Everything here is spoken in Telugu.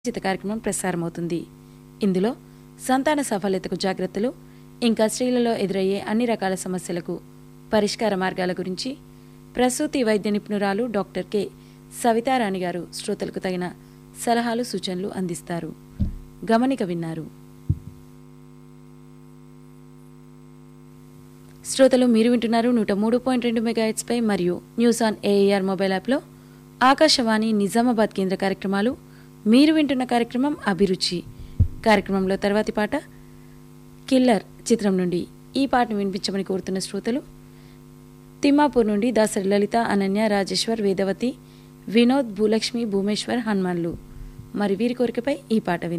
ఉచిత కార్యక్రమం ప్రసారమవుతుంది ఇందులో సంతాన సఫలతకు జాగ్రత్తలు ఇంకా స్త్రీలలో ఎదురయ్యే అన్ని రకాల సమస్యలకు పరిష్కార మార్గాల గురించి ప్రసూతి వైద్య నిపుణురాలు డాక్టర్ కె సవితారాణి గారు శ్రోతలకు తగిన సలహాలు సూచనలు అందిస్తారు గమనిక విన్నారు శ్రోతలు మీరు వింటున్నారు నూట మూడు పాయింట్ రెండు మెగాహెట్స్పై మరియు న్యూస్ ఆన్ ఏఐఆర్ మొబైల్ యాప్లో ఆకాశవాణి నిజామాబాద్ కేంద్ర కార్యక్రమాలు మీరు వింటున్న కార్యక్రమం అభిరుచి కార్యక్రమంలో తర్వాతి పాట కిల్లర్ చిత్రం నుండి ఈ పాటను వినిపించమని కోరుతున్న శ్రోతలు తిమ్మాపూర్ నుండి దాసరి లలిత అనన్య రాజేశ్వర్ వేదవతి వినోద్ భూలక్ష్మి భూమేశ్వర్ హనుమాన్లు మరి వీరి కోరికపై ఈ పాట విందాం